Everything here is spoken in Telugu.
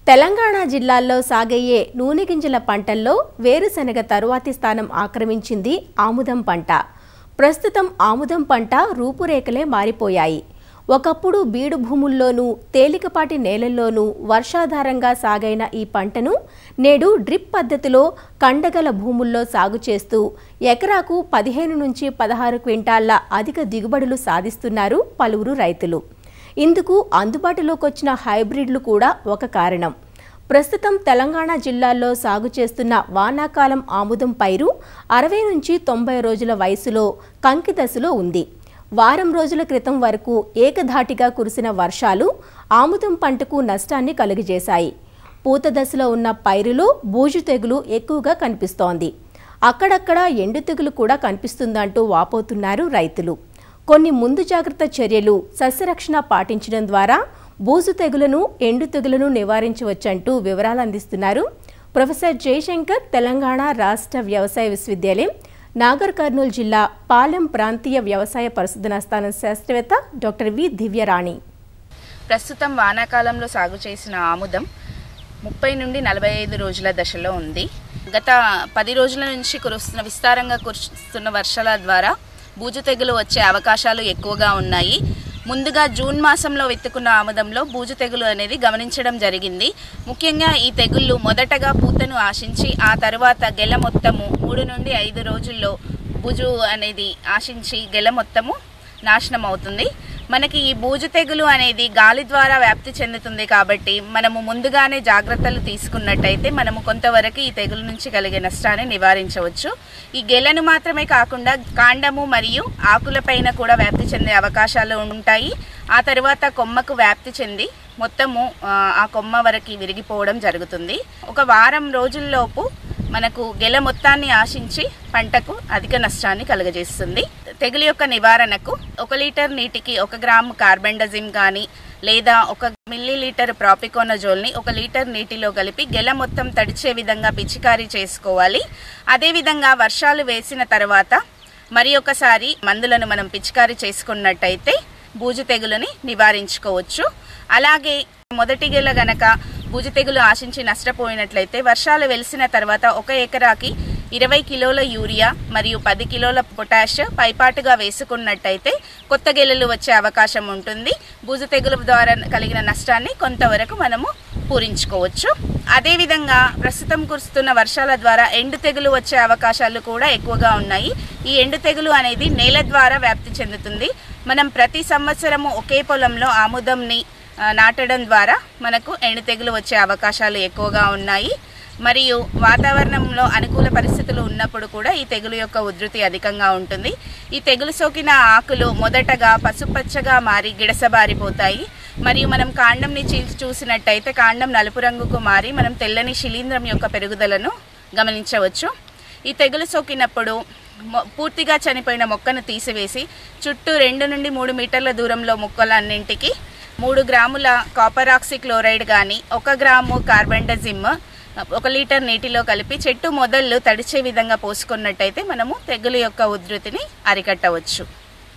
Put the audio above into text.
తెలంగాణ జిల్లాల్లో సాగయ్యే నూనె గింజల పంటల్లో వేరుశనగ తరువాతి స్థానం ఆక్రమించింది ఆముదం పంట ప్రస్తుతం ఆముదం పంట రూపురేఖలే మారిపోయాయి ఒకప్పుడు బీడు భూముల్లోనూ తేలికపాటి నేలల్లోనూ వర్షాధారంగా సాగైన ఈ పంటను నేడు డ్రిప్ పద్ధతిలో కండగల భూముల్లో సాగు చేస్తూ ఎకరాకు పదిహేను నుంచి పదహారు క్వింటాళ్ల అధిక దిగుబడులు సాధిస్తున్నారు పలువురు రైతులు ఇందుకు అందుబాటులోకి వచ్చిన హైబ్రిడ్లు కూడా ఒక కారణం ప్రస్తుతం తెలంగాణ జిల్లాల్లో సాగు చేస్తున్న వానాకాలం ఆముదం పైరు అరవై నుంచి తొంభై రోజుల వయసులో కంకి దశలో ఉంది వారం రోజుల క్రితం వరకు ఏకధాటిగా కురిసిన వర్షాలు ఆముదం పంటకు నష్టాన్ని కలుగజేశాయి పూత దశలో ఉన్న పైరులో బూజు తెగులు ఎక్కువగా కనిపిస్తోంది అక్కడక్కడ ఎండు తెగులు కూడా కనిపిస్తుందంటూ వాపోతున్నారు రైతులు కొన్ని ముందు జాగ్రత్త చర్యలు సస్యరక్షణ పాటించడం ద్వారా బూజు తెగులను ఎండు తెగులను నివారించవచ్చంటూ వివరాలు అందిస్తున్నారు ప్రొఫెసర్ జయశంకర్ తెలంగాణ రాష్ట్ర వ్యవసాయ విశ్వవిద్యాలయం నాగర్ కర్నూలు జిల్లా పాలెం ప్రాంతీయ వ్యవసాయ పరిశోధనా స్థానం శాస్త్రవేత్త డాక్టర్ వి దివ్యరాణి ప్రస్తుతం వానాకాలంలో సాగు చేసిన ఆముదం ముప్పై నుండి నలభై ఐదు రోజుల దశలో ఉంది గత పది రోజుల నుంచి కురుస్తున్న విస్తారంగా కురుస్తున్న వర్షాల ద్వారా బూజు తెగులు వచ్చే అవకాశాలు ఎక్కువగా ఉన్నాయి ముందుగా జూన్ మాసంలో విత్తుకున్న ఆముదంలో బూజు తెగులు అనేది గమనించడం జరిగింది ముఖ్యంగా ఈ తెగుళ్ళు మొదటగా పూతను ఆశించి ఆ తర్వాత గెల మొత్తము మూడు నుండి ఐదు రోజుల్లో బూజు అనేది ఆశించి గెల మొత్తము నాశనం అవుతుంది మనకి ఈ బూజు తెగులు అనేది గాలి ద్వారా వ్యాప్తి చెందుతుంది కాబట్టి మనము ముందుగానే జాగ్రత్తలు తీసుకున్నట్టయితే మనము కొంతవరకు ఈ తెగులు నుంచి కలిగే నష్టాన్ని నివారించవచ్చు ఈ గెలను మాత్రమే కాకుండా కాండము మరియు ఆకులపైన కూడా వ్యాప్తి చెందే అవకాశాలు ఉంటాయి ఆ తర్వాత కొమ్మకు వ్యాప్తి చెంది మొత్తము ఆ, ఆ కొమ్మ వరకు విరిగిపోవడం జరుగుతుంది ఒక వారం రోజుల్లోపు మనకు గెల మొత్తాన్ని ఆశించి పంటకు అధిక నష్టాన్ని కలుగజేస్తుంది తెగులు యొక్క నివారణకు ఒక లీటర్ నీటికి ఒక గ్రాము కార్బెండజిమ్ కానీ లేదా ఒక మిల్లీ లీటర్ ప్రాపికోనజోల్ని ఒక లీటర్ నీటిలో కలిపి గెల మొత్తం తడిచే విధంగా పిచికారీ చేసుకోవాలి అదేవిధంగా వర్షాలు వేసిన తర్వాత మరి ఒకసారి మందులను మనం పిచికారీ చేసుకున్నట్టయితే బూజు తెగులని నివారించుకోవచ్చు అలాగే మొదటి గెల గనక బూజు తెగులు ఆశించి నష్టపోయినట్లయితే వర్షాలు వెలిసిన తర్వాత ఒక ఎకరాకి ఇరవై కిలోల యూరియా మరియు పది కిలోల పొటాష్ పైపాటుగా వేసుకున్నట్టయితే కొత్త గెలలు వచ్చే అవకాశం ఉంటుంది బూజు తెగులు ద్వారా కలిగిన నష్టాన్ని కొంతవరకు మనము పూరించుకోవచ్చు అదేవిధంగా ప్రస్తుతం కురుస్తున్న వర్షాల ద్వారా ఎండు తెగులు వచ్చే అవకాశాలు కూడా ఎక్కువగా ఉన్నాయి ఈ ఎండు తెగులు అనేది నేల ద్వారా వ్యాప్తి చెందుతుంది మనం ప్రతి సంవత్సరము ఒకే పొలంలో ఆముదంని ఆ, నాటడం ద్వారా మనకు ఎండు తెగులు వచ్చే అవకాశాలు ఎక్కువగా ఉన్నాయి మరియు వాతావరణంలో అనుకూల పరిస్థితులు ఉన్నప్పుడు కూడా ఈ తెగులు యొక్క ఉధృతి అధికంగా ఉంటుంది ఈ తెగులు సోకిన ఆకులు మొదటగా పసుపచ్చగా మారి గిడసబారిపోతాయి మరియు మనం కాండంని చీల్చి చూసినట్టయితే కాండం నలుపు రంగుకు మారి మనం తెల్లని శిలీంధ్రం యొక్క పెరుగుదలను గమనించవచ్చు ఈ తెగులు సోకినప్పుడు మొ- పూర్తిగా చనిపోయిన మొక్కను తీసివేసి చుట్టూ రెండు నుండి మూడు మీటర్ల దూరంలో మొక్కలన్నింటికి మూడు గ్రాముల కాపర్ ఆక్సీ క్లోరైడ్ కానీ ఒక గ్రాము కార్బెండజిమ్ ఒక లీటర్ నీటిలో కలిపి చెట్టు మొదళ్ళు తడిచే విధంగా పోసుకున్నట్టయితే మనము తెగులు యొక్క ఉధృతిని అరికట్టవచ్చు